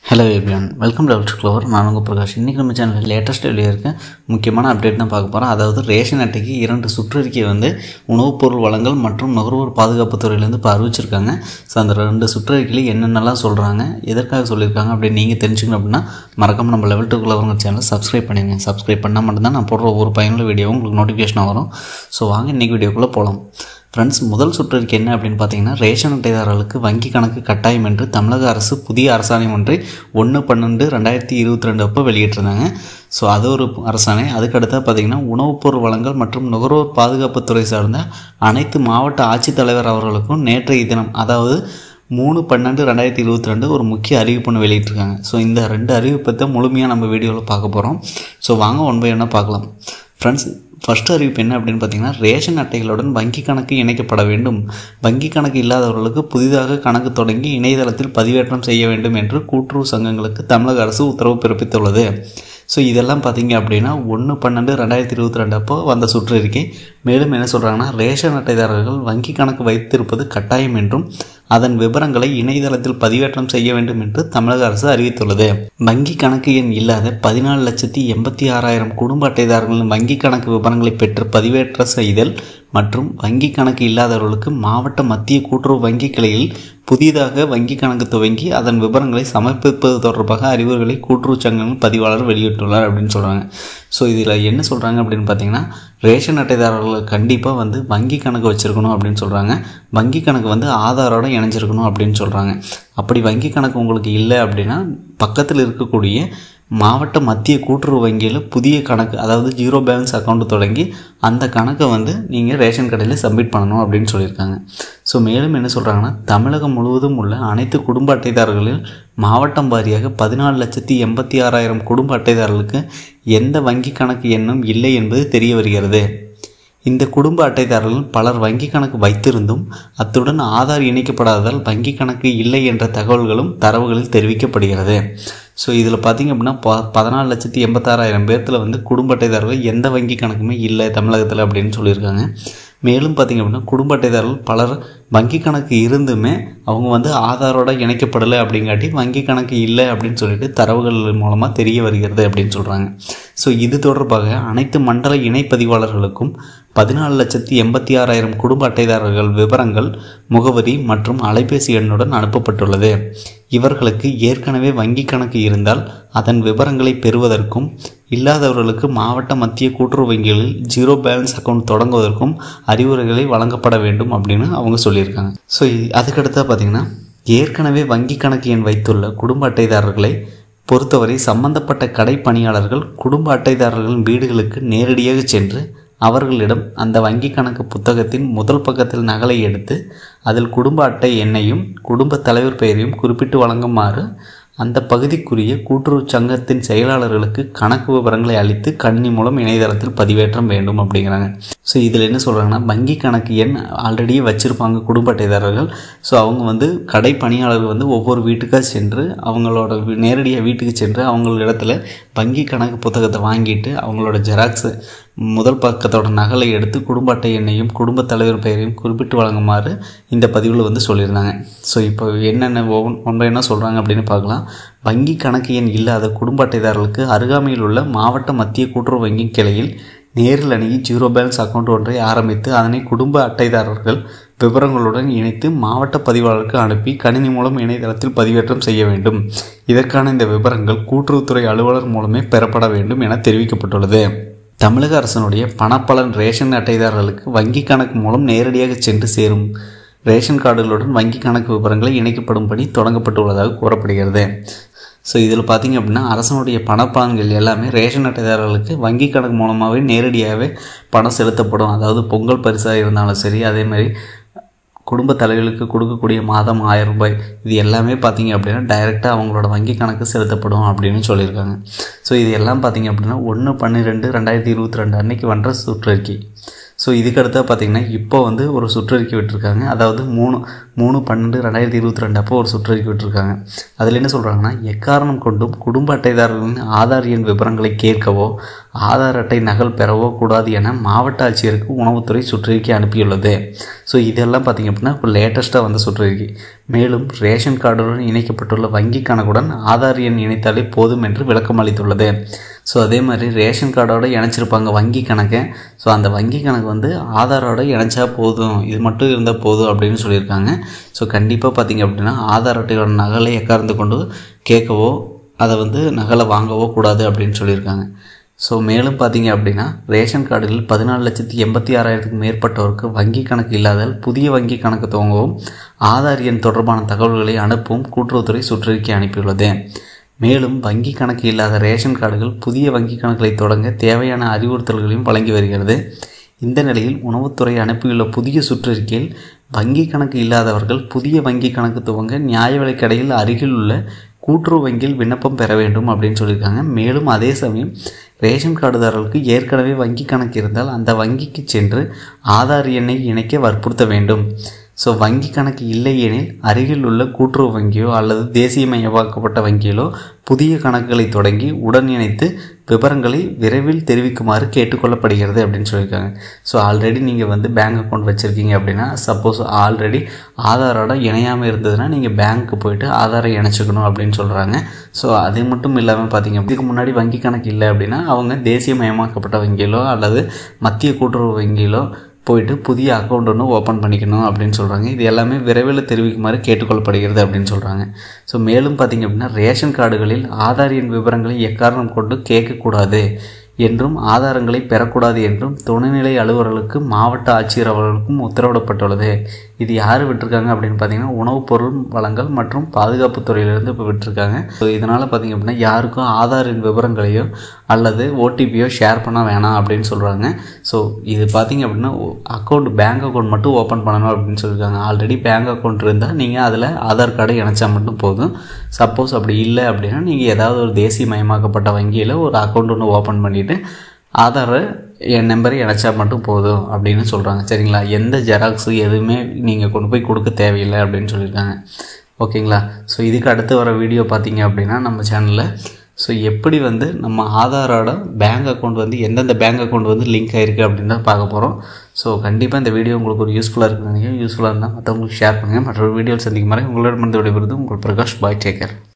hello everyone welcome to clover நான் உங்கள் பிரகாஷ் இன்றைக்கி நம்ம சேனலில் லேட்டஸ்ட் வெளியே இருக்க முக்கியமான அப்டேட் தான் பார்க்க போகிறோம் அதாவது ரேஷன் அட்டைக்கு இரண்டு சுற்றறிக்கை வந்து உணவுப் பொருள் வழங்கல் மற்றும் நுகர்வோர் பாதுகாப்பு துறையிலேருந்து இப்போ அறிவிச்சிருக்காங்க ஸோ அந்த ரெண்டு சுற்றறிக்கையில் என்னென்னலாம் சொல்கிறாங்க எதற்காக சொல்லியிருக்காங்க அப்படின்னு நீங்கள் தெரிஞ்சுக்கணும் அப்படின்னா மறக்காம நம்ம லெவல் டூ க்ளோவருங்க சேனலை சப்ஸ்கிரைப் பண்ணிடுங்க சப்ஸ்கிரைப் பண்ணால் மட்டும்தான் நான் போடுற ஒவ்வொரு பயனுள்ள வீடியோவும் உங்களுக்கு நோட்டிஃபிகேஷன் வரும் ஸோ வாங்க இன்றைக்கி வீடியோக்குள்ளே போகலாம் ஃப்ரெண்ட்ஸ் முதல் சுற்றிற்கு என்ன அப்படின்னு பார்த்தீங்கன்னா ரேஷன் அட்டைதாரர்களுக்கு வங்கி கணக்கு கட்டாயம் என்று தமிழக அரசு புதிய அரசாணை ஒன்றை ஒன்று பன்னெண்டு ரெண்டாயிரத்தி இருபத்தி ரெண்டு அப்போ வெளியிட்டிருந்தாங்க ஸோ அது ஒரு அரசாணை அதுக்கடுத்தா பார்த்தீங்கன்னா உணவுப் பொருள் வழங்கல் மற்றும் நுகர்வோர் பாதுகாப்புத்துறை சார்ந்த அனைத்து மாவட்ட ஆட்சித்தலைவர் அவர்களுக்கும் நேற்றைய தினம் அதாவது மூணு பன்னெண்டு ரெண்டாயிரத்தி இருபத்தி ரெண்டு ஒரு முக்கிய அறிவிப்புன்னு வெளியிட்டிருக்காங்க ஸோ இந்த ரெண்டு அறிவிப்பை தான் முழுமையாக நம்ம வீடியோவில் பார்க்க போகிறோம் ஸோ வாங்க ஒன் பை ஒன்னாக பார்க்கலாம் ஃப்ரெண்ட்ஸ் ஃபஸ்ட் அறிவிப்பு என்ன அப்படின்னு பார்த்தீங்கன்னா ரேஷன் அட்டைகளுடன் வங்கி கணக்கு இணைக்கப்பட வேண்டும் வங்கி கணக்கு இல்லாதவர்களுக்கு புதிதாக கணக்கு தொடங்கி இணையதளத்தில் பதிவேற்றம் செய்ய வேண்டும் என்று கூட்டுறவு சங்கங்களுக்கு தமிழக அரசு உத்தரவு பிறப்பித்துள்ளது ஸோ இதெல்லாம் பார்த்தீங்க அப்படின்னா ஒன்று பன்னெண்டு ரெண்டாயிரத்தி இருபத்தி ரெண்டு அப்போ வந்த சுற்றறிக்கை மேலும் என்ன சொல்கிறாங்கன்னா ரேஷன் அட்டைதாரர்கள் வங்கி கணக்கு வைத்திருப்பது கட்டாயம் என்றும் அதன் விவரங்களை இணையதளத்தில் பதிவேற்றம் செய்ய வேண்டும் என்று தமிழக அரசு அறிவித்துள்ளது வங்கி கணக்கு எண் இல்லாத பதினாலு லட்சத்தி எண்பத்தி ஆறாயிரம் குடும்ப அட்டைதாரர்களின் வங்கி கணக்கு விவரங்களை பெற்று பதிவேற்ற செய்தல் மற்றும் வங்கி கணக்கு இல்லாதவர்களுக்கு மாவட்ட மத்திய கூட்டுறவு வங்கி கிளையில் புதிதாக வங்கி கணக்கு துவங்கி அதன் விவரங்களை சமர்ப்பிப்பது தொடர்பாக அறிவுரைகளை கூட்டுறவு சங்கங்கள் பதிவாளர் வெளியிட்டுள்ளார் அப்படின்னு சொல்கிறாங்க ஸோ இதில் என்ன சொல்கிறாங்க அப்படின்னு பார்த்தீங்கன்னா ரேஷன் அட்டைதாரர்கள் கண்டிப்பாக வந்து வங்கி கணக்கு வச்சுருக்கணும் அப்படின்னு சொல்கிறாங்க வங்கி கணக்கு வந்து ஆதாரோட இணைஞ்சிருக்கணும் அப்படின்னு சொல்கிறாங்க அப்படி வங்கி கணக்கு உங்களுக்கு இல்லை அப்படின்னா பக்கத்தில் இருக்கக்கூடிய மாவட்ட மத்திய கூட்டுறவு வங்கியில் புதிய கணக்கு அதாவது ஜீரோ பேலன்ஸ் அக்கௌண்ட் தொடங்கி அந்த கணக்கை வந்து நீங்கள் ரேஷன் கடையில் சப்மிட் பண்ணணும் அப்படின்னு சொல்லியிருக்காங்க ஸோ மேலும் என்ன சொல்கிறாங்கன்னா தமிழகம் முழுவதும் உள்ள அனைத்து குடும்ப அட்டைதாரர்களில் மாவட்டம் வாரியாக பதினாலு லட்சத்தி எண்பத்தி ஆறாயிரம் குடும்ப அட்டைதாரர்களுக்கு எந்த வங்கி கணக்கு எண்ணும் இல்லை என்பது தெரிய வருகிறது இந்த குடும்ப அட்டைதாரர்கள் பலர் வங்கி கணக்கு வைத்திருந்தும் அத்துடன் ஆதார் இணைக்கப்படாததால் வங்கி கணக்கு இல்லை என்ற தகவல்களும் தரவுகளில் தெரிவிக்கப்படுகிறது ஸோ இதில் பார்த்திங்க அப்படின்னா ப பதினாலு லட்சத்தி எண்பத்தாறாயிரம் பேர்த்தில் வந்து குடும்ப அட்டைதாரர்கள் எந்த வங்கி கணக்குமே இல்லை தமிழகத்தில் அப்படின்னு சொல்லியிருக்காங்க மேலும் பார்த்திங்க அப்படின்னா குடும்ப அட்டைதாரர்கள் பலர் வங்கி கணக்கு இருந்துமே அவங்க வந்து ஆதாரோட இணைக்கப்படலை அப்படிங்காட்டி வங்கி கணக்கு இல்லை அப்படின்னு சொல்லிட்டு தரவுகள் மூலமாக தெரிய வருகிறது அப்படின்னு சொல்கிறாங்க ஸோ இது தொடர்பாக அனைத்து மண்டல இணைப்பதிவாளர்களுக்கும் பதினாலு லட்சத்தி எண்பத்தி ஆறாயிரம் குடும்ப அட்டைதாரர்கள் விவரங்கள் முகவரி மற்றும் அலைபேசி எண்ணுடன் அனுப்பப்பட்டுள்ளது இவர்களுக்கு ஏற்கனவே வங்கி கணக்கு இருந்தால் அதன் விவரங்களை பெறுவதற்கும் இல்லாதவர்களுக்கு மாவட்ட மத்திய கூட்டுறவு வங்கிகளில் ஜீரோ பேலன்ஸ் அக்கௌண்ட் தொடங்குவதற்கும் அறிவுரைகளை வழங்கப்பட வேண்டும் அப்படின்னு அவங்க சொல்லியிருக்காங்க ஸோ அதுக்கடுத்தா பார்த்தீங்கன்னா ஏற்கனவே வங்கி கணக்கு எண் வைத்துள்ள குடும்ப அட்டைதாரர்களை பொறுத்தவரை சம்பந்தப்பட்ட கடை பணியாளர்கள் குடும்ப அட்டைதாரர்களின் வீடுகளுக்கு நேரடியாக சென்று அவர்களிடம் அந்த வங்கி கணக்கு புத்தகத்தின் முதல் பக்கத்தில் நகலை எடுத்து அதில் குடும்ப அட்டை எண்ணையும் குடும்ப தலைவர் பெயரையும் குறிப்பிட்டு வழங்குமாறு அந்த பகுதிக்குரிய கூட்டுறவு சங்கத்தின் செயலாளர்களுக்கு கணக்கு விவரங்களை அளித்து கணினி மூலம் இணையதளத்தில் பதிவேற்றம் வேண்டும் அப்படிங்கிறாங்க ஸோ இதில் என்ன சொல்கிறாங்கன்னா வங்கி கணக்கு எண் ஆல்ரெடி வச்சுருப்பாங்க குடும்ப அட்டைதாரர்கள் ஸோ அவங்க வந்து கடை பணியாளர்கள் வந்து ஒவ்வொரு வீட்டுக்காக சென்று அவங்களோட நேரடியாக வீட்டுக்கு சென்று அவங்களிடத்துல வங்கி கணக்கு புத்தகத்தை வாங்கிட்டு அவங்களோட ஜெராக்ஸு முதல் பக்கத்தோட நகலை எடுத்து குடும்ப அட்டை எண்ணையும் குடும்ப தலைவர் பெயரையும் குறிப்பிட்டு வழங்குமாறு இந்த பதிவில் வந்து சொல்லியிருந்தாங்க ஸோ இப்போ என்னென்ன ஒன் ஒன் பை என்ன சொல்கிறாங்க அப்படின்னு பார்க்கலாம் வங்கி கணக்கு எண் இல்லாத குடும்ப அட்டைதாரர்களுக்கு அருகாமையில் உள்ள மாவட்ட மத்திய கூட்டுறவு வங்கி கிளையில் நேரில் அணுகி ஜீரோ பேலன்ஸ் அக்கௌண்ட் ஒன்றை ஆரம்பித்து அதனை குடும்ப அட்டைதாரர்கள் விவரங்களுடன் இணைத்து மாவட்ட பதிவாளருக்கு அனுப்பி கணினி மூலம் இணையதளத்தில் பதிவேற்றம் செய்ய வேண்டும் இதற்கான இந்த விவரங்கள் கூட்டுறவுத்துறை அலுவலர் மூலமே பெறப்பட வேண்டும் என தெரிவிக்கப்பட்டுள்ளது தமிழக அரசனுடைய பணப்பலன் ரேஷன் அட்டைதாரர்களுக்கு வங்கி கணக்கு மூலம் நேரடியாக சென்று சேரும் ரேஷன் கார்டுகளுடன் வங்கி கணக்கு விவரங்களை இணைக்கப்படும்படி தொடங்கப்பட்டுள்ளதாக கூறப்படுகிறது ஸோ இதில் பார்த்திங்க அப்படின்னா அரசனுடைய பணப்பலன்கள் எல்லாமே ரேஷன் அட்டைதாரர்களுக்கு வங்கி கணக்கு மூலமாகவே நேரடியாகவே பணம் செலுத்தப்படும் அதாவது பொங்கல் பரிசாக இருந்தாலும் சரி அதே மாதிரி குடும்ப தலைவர்களுக்கு கொடுக்கக்கூடிய மாதம் ஆயிரம் ரூபாய் இது எல்லாமே பார்த்திங்க அப்படின்னா டைரெக்டாக அவங்களோட வங்கி கணக்கு செலுத்தப்படும் அப்படின்னு சொல்லியிருக்காங்க ஸோ இது எல்லாம் பார்த்திங்க அப்படின்னா ஒன்று பன்னிரெண்டு ரெண்டாயிரத்தி இருபத்தி ரெண்டு அன்னைக்கு வந்த சுற்றறிக்கை ஸோ இதுக்கடுத்தா பார்த்திங்கன்னா இப்போ வந்து ஒரு சுற்றறிக்கை விட்டுருக்காங்க அதாவது மூணு மூணு பன்னெண்டு ரெண்டாயிரத்தி இருபத்தி ரெண்டு அப்போ ஒரு சுற்றறிக்கை விட்டுருக்காங்க அதில் என்ன சொல்கிறாங்கன்னா எக்காரணம் கொண்டும் குடும்ப அட்டைதாரர்களின் ஆதார் எண் விவரங்களை கேட்கவோ ஆதார் அட்டை நகல் பெறவோ கூடாது என மாவட்ட ஆட்சியருக்கு உணவுத்துறை சுற்றறிக்கை அனுப்பியுள்ளது ஸோ இதெல்லாம் பார்த்திங்க அப்படின்னா இப்போ லேட்டஸ்ட்டாக வந்த சுற்றறிக்கை மேலும் ரேஷன் கார்டுடன் இணைக்கப்பட்டுள்ள வங்கி கணக்குடன் ஆதார் எண் இணைத்தாலே போதும் என்று விளக்கம் அளித்துள்ளது ஸோ அதே மாதிரி ரேஷன் கார்டோட இணைச்சிருப்பாங்க வங்கி கணக்கை ஸோ அந்த வங்கி கணக்கு வந்து ஆதாரோட இணைச்சா போதும் இது மட்டும் இருந்தால் போதும் அப்படின்னு சொல்லியிருக்காங்க ஸோ கண்டிப்பாக பார்த்திங்க அப்படின்னா ஆதார் அட்டையோட நகலை எக்கார்ந்து கொண்டு கேட்கவோ அதை வந்து நகலை வாங்கவோ கூடாது அப்படின்னு சொல்லியிருக்காங்க ஸோ மேலும் பார்த்தீங்க அப்படின்னா ரேஷன் கார்டுகளில் பதினாலு லட்சத்தி எண்பத்தி ஆறாயிரத்துக்கும் மேற்பட்டோருக்கு வங்கி கணக்கு இல்லாதால் புதிய வங்கி கணக்கு துவங்கவும் ஆதார் எண் தொடர்பான தகவல்களை அனுப்பவும் கூட்டுறவுத்துறை சுற்றறிக்கை அனுப்பியுள்ளது மேலும் வங்கி கணக்கு இல்லாத ரேஷன் கார்டுகள் புதிய வங்கி கணக்குகளை தொடங்க தேவையான அறிவுறுத்தல்களையும் வழங்கி வருகிறது இந்த நிலையில் உணவுத்துறை அனுப்பியுள்ள புதிய சுற்றறிக்கையில் வங்கி கணக்கு இல்லாதவர்கள் புதிய வங்கி கணக்கு துவங்க நியாய விலைக் கடையில் அருகில் உள்ள கூட்டுறவு வங்கியில் விண்ணப்பம் பெற வேண்டும் அப்படின்னு சொல்லியிருக்காங்க மேலும் அதே சமயம் ரேஷன் கார்டுதாரர்களுக்கு ஏற்கனவே வங்கி கணக்கு இருந்தால் அந்த வங்கிக்கு சென்று ஆதார் எண்ணை இணைக்க வற்புறுத்த வேண்டும் ஸோ வங்கி கணக்கு இல்லை எனில் அருகில் உள்ள கூட்டுறவு வங்கியோ அல்லது தேசியமயமாக்கப்பட்ட வங்கியிலோ புதிய கணக்குகளை தொடங்கி உடன் இணைத்து விவரங்களை விரைவில் தெரிவிக்குமாறு கேட்டுக்கொள்ளப்படுகிறது அப்படின்னு சொல்லியிருக்காங்க ஸோ ஆல்ரெடி நீங்கள் வந்து பேங்க் அக்கௌண்ட் வச்சுருக்கீங்க அப்படின்னா சப்போஸ் ஆல்ரெடி ஆதாரோட இணையாமல் இருந்ததுன்னா நீங்கள் பேங்க்கு போயிட்டு ஆதாரை இணைச்சிக்கணும் அப்படின்னு சொல்கிறாங்க ஸோ அது மட்டும் இல்லாமல் பார்த்தீங்க இதுக்கு முன்னாடி வங்கி கணக்கு இல்லை அப்படின்னா அவங்க தேசியமயமாக்கப்பட்ட வங்கியிலோ அல்லது மத்திய கூட்டுறவு வங்கியிலோ போயிட்டு புதிய அக்கௌண்ட் ஒன்று ஓப்பன் பண்ணிக்கணும் அப்படின்னு சொல்கிறாங்க இது எல்லாமே விரைவில் தெரிவிக்குமாறு கேட்டுக்கொள்ளப்படுகிறது அப்படின்னு சொல்கிறாங்க ஸோ மேலும் பார்த்திங்க அப்படின்னா ரேஷன் கார்டுகளில் ஆதார் எண் விவரங்களை எக்காரணம் கொண்டு கேட்கக்கூடாது என்றும் ஆதாரங்களை பெறக்கூடாது என்றும் துணைநிலை அலுவலர்களுக்கு மாவட்ட ஆட்சியர் அவர்களுக்கும் உத்தரவிடப்பட்டுள்ளது இது யார் விட்டுருக்காங்க அப்படின்னு பார்த்தீங்கன்னா உணவுப் பொருள் வழங்கல் மற்றும் பாதுகாப்பு துறையிலிருந்து இப்போ விட்டுருக்காங்க ஸோ இதனால் பார்த்திங்க அப்படின்னா யாருக்கும் ஆதாரின் விவரங்களையோ அல்லது ஓடிபியோ ஷேர் பண்ண வேணாம் அப்படின்னு சொல்கிறாங்க ஸோ இது பார்த்திங்க அப்படின்னா அக்கௌண்ட் பேங்க் அக்கௌண்ட் மட்டும் ஓப்பன் பண்ணணும் அப்படின்னு சொல்லியிருக்காங்க ஆல்ரெடி பேங்க் அக்கௌண்ட் இருந்தால் நீங்கள் அதில் ஆதார் கார்டை இணைச்சா மட்டும் போதும் சப்போஸ் அப்படி இல்லை அப்படின்னா நீங்கள் ஏதாவது ஒரு தேசியமயமாக்கப்பட்ட வங்கியில் ஒரு அக்கௌண்ட் ஒன்று ஓப்பன் பண்ணிவிட்டு ஆதாரை என் நம்பரை இணைச்சா மட்டும் போதும் அப்படின்னு சொல்கிறாங்க சரிங்களா எந்த ஜெராக்ஸு எதுவுமே நீங்கள் கொண்டு போய் கொடுக்க தேவையில்லை அப்படின்னு சொல்லியிருக்காங்க ஓகேங்களா ஸோ இதுக்கு அடுத்து வர வீடியோ பார்த்தீங்க அப்படின்னா நம்ம சேனலில் ஸோ எப்படி வந்து நம்ம ஆதாரோட பேங்க் அக்கௌண்ட் வந்து எந்தெந்த பேங்க் அக்கௌண்ட் வந்து லிங்க் ஆகிருக்கு அப்படின்னு தான் பார்க்க போகிறோம் ஸோ கண்டிப்பாக இந்த வீடியோ உங்களுக்கு ஒரு யூஸ்ஃபுல்லாக இருக்குன்னு நினைக்கிறேன் யூஸ்ஃபுல்லாக இருந்தால் மற்றவங்களுக்கு ஷேர் பண்ணுங்கள் மற்றொரு வீடியோ சந்திக்கும் மாதிரி உங்களோட மருந்து விடைபெறுது உங்கள் பிரகாஷ் பாய் டேக்கர்